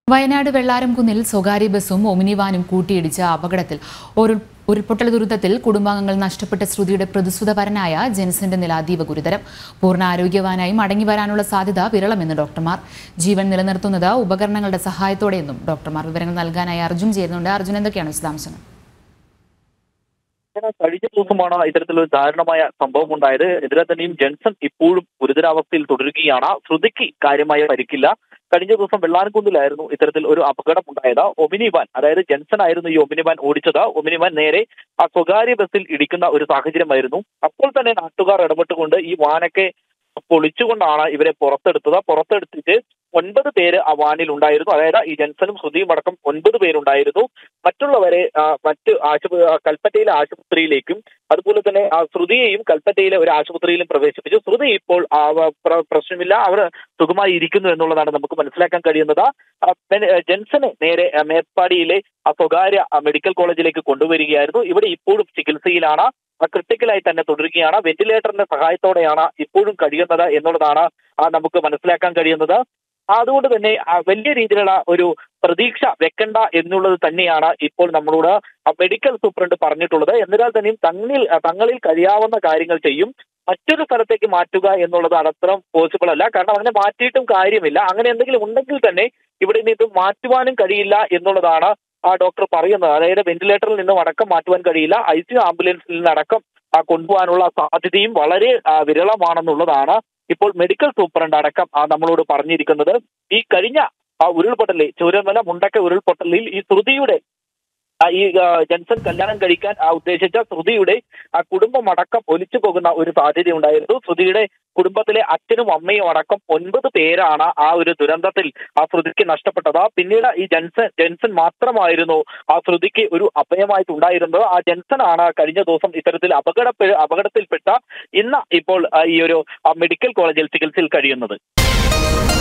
വയനാട് വെള്ളാരംകുന്നിൽ സ്വകാര്യ ബസ്സും ഒമിനി വാനും കൂട്ടിയിടിച്ച അപകടത്തിൽ ഒരു ഉരുൾപൊട്ടൽ ദുരന്തത്തിൽ കുടുംബാംഗങ്ങൾ നഷ്ടപ്പെട്ട ശ്രുതിയുടെ പ്രതിസുതപരനായ ജെൻസന്റെ നില അതീവ ഗുരുതരം പൂർണ്ണ ആരോഗ്യവാനായി മടങ്ങി വരാനുള്ള സാധ്യത വിരളമെന്ന് ഡോക്ടർമാർ ജീവൻ നിലനിർത്തുന്നത് ഉപകരണങ്ങളുടെ സഹായത്തോടെയെന്നും ഡോക്ടർമാർ വിവരങ്ങൾ നൽകാനായി അർജുൻ ചേരുന്നുണ്ട് അർജുൻ എന്തൊക്കെയാണ് വിശദാംശങ്ങൾ അങ്ങനെ കഴിഞ്ഞ ദിവസമാണ് ഇത്തരത്തിലൊരു ദാരുണമായ സംഭവം ഉണ്ടായത് എതിരെ തന്നെയും ജെൻസൺ ഇപ്പോഴും ഗുരുതരാവസ്ഥയിൽ തുടരുകയാണ് ശ്രുതിക്ക് കാര്യമായ പരിക്കില്ല കഴിഞ്ഞ ദിവസം വെള്ളാൻകുന്നിലായിരുന്നു ഇത്തരത്തിൽ ഒരു അപകടം ഉണ്ടായത് ഒമിനി വാൻ അതായത് ജെൻസൺ ആയിരുന്നു ഈ ഒമിനി വാൻ ഓടിച്ചത് ഒമിനി വാൻ നേരെ ആ സ്വകാര്യ ബസ്സിൽ ഇടിക്കുന്ന ഒരു സാഹചര്യമായിരുന്നു അപ്പോൾ തന്നെ നാട്ടുകാർ ഇടപെട്ടുകൊണ്ട് ഈ വാനൊക്കെ പൊളിച്ചുകൊണ്ടാണ് ഇവരെ പുറത്തെടുത്തത് പുറത്തെടുത്തിട്ട് ഒൻപത് പേര് ആ വാനിൽ ഉണ്ടായിരുന്നു അതായത് ഈ ജെൻസനും ശ്രുതിയും അടക്കം ഒൻപത് പേരുണ്ടായിരുന്നു മറ്റുള്ളവരെ ആ, മറ്റ് ആശുപ ആ, കൽപ്പറ്റയിലെ ആശുപത്രിയിലേക്കും അതുപോലെ തന്നെ ആ ശ്രുതിയെയും കൽപ്പറ്റയിലെ ഒരു ആശുപത്രിയിലും പ്രവേശിപ്പിച്ചു ശ്രുതി ഇപ്പോൾ ആ, വ- പ്ര- പ്രശ്നമില്ല അവർ സുഖമായി ഇരിക്കുന്നു എന്നുള്ളതാണ് നമുക്ക് മനസ്സിലാക്കാൻ കഴിയുന്നത് ആ, പിന്നെ, ആ, ജെൻസനെ നേരെ ആ, മേപ്പാടിയിലെ ആ സ്വകാര്യ ആ, മെഡിക്കൽ കോളേജിലേക്ക് കൊണ്ടുവരികയായിരുന്നു ഇവിടെ ഇപ്പോഴും ചികിത്സയിലാണ് ആ, ക്രിട്ടിക്കലായി തന്നെ തുടരുകയാണ് വെന്റിലേറ്ററിന്റെ സഹായത്തോടെയാണ് ഇപ്പോഴും കഴിയുന്നത് എന്നുള്ളതാണ് ആ, നമുക്ക് മനസ്സിലാക്കാൻ കഴിയുന്നത് അതുകൊണ്ട് തന്നെ ആ, വലിയ രീതിയിലുള്ള ഒരു പ്രതീക്ഷ വെക്കണ്ട എന്നുള്ളത് തന്നെയാണ് ഇപ്പോൾ നമ്മളോട് ആ മെഡിക്കൽ സൂപ്രണ്ട് പറഞ്ഞിട്ടുള്ളത് എന്നിരുന്നാൽ തന്നെയും തങ്ങളിൽ തങ്ങളിൽ കഴിയാവുന്ന കാര്യങ്ങൾ ചെയ്യും മറ്റൊരു സ്ഥലത്തേക്ക് മാറ്റുക എന്നുള്ളത് അത്ര പോസിബിൾ അല്ല കാരണം അങ്ങനെ മാറ്റിയിട്ടും കാര്യമില്ല അങ്ങനെ എന്തെങ്കിലും ഉണ്ടെങ്കിൽ തന്നെ ഇവിടെ നിന്ന് ഇത് മാറ്റുവാനും കഴിയില്ല എന്നുള്ളതാണ് ആ ഡോക്ടർ പറയുന്നത് അതായത് വെന്റിലേറ്ററിൽ നിന്നും അടക്കം മാറ്റുവാൻ കഴിയില്ല ഐ സി ആംബുലൻസിൽ നിന്നടക്കം ആ കൊണ്ടുപോകാനുള്ള സാധ്യതയും വളരെ ആ, വിരളമാണെന്നുള്ളതാണ് ഇപ്പോൾ മെഡിക്കൽ സൂപ്രണ്ട് അടക്കം ആ, നമ്മളോട് പറഞ്ഞിരിക്കുന്നത് ഈ കഴിഞ്ഞ ആ ഉരുൾപൊട്ടലിൽ ചൂരമല മുണ്ടക്ക ഉരുൾപൊട്ടലിൽ ഈ ശ്രുതിയുടെ ആ, ഈ ആ, ജെൻസൺ കല്യാണം കഴിക്കാൻ ആ, ഉദ്ദേശിച്ച ശ്രുതിയുടെ ആ കുടുംബം അടക്കം ഒലിച്ചു പോകുന്ന ഒരു സാധ്യത ഉണ്ടായിരുന്നു ശ്രുതിയുടെ കുടുംബത്തിലെ അച്ഛനും അമ്മയും അടക്കം ഒൻപത് പേരാണ് ആ ഒരു ദുരന്തത്തിൽ ആ ശ്രുതിക്ക് നഷ്ടപ്പെട്ടത് പിന്നീട് ഈ ജെൻസൺ ജെൻസൺ മാത്രമായിരുന്നു ആ ശ്രുതിക്ക് ഒരു അഭയമായിട്ടുണ്ടായിരുന്നത് ആ ജെൻസൺ ആണ് കഴിഞ്ഞ ദിവസം ഇത്തരത്തിൽ അപകട അപകടത്തിൽപ്പെട്ട ഇന്ന് ഇപ്പോൾ ആ, ഈ ഒരു ആ, മെഡിക്കൽ കോളേജിൽ ചികിത്സയിൽ കഴിയുന്നത്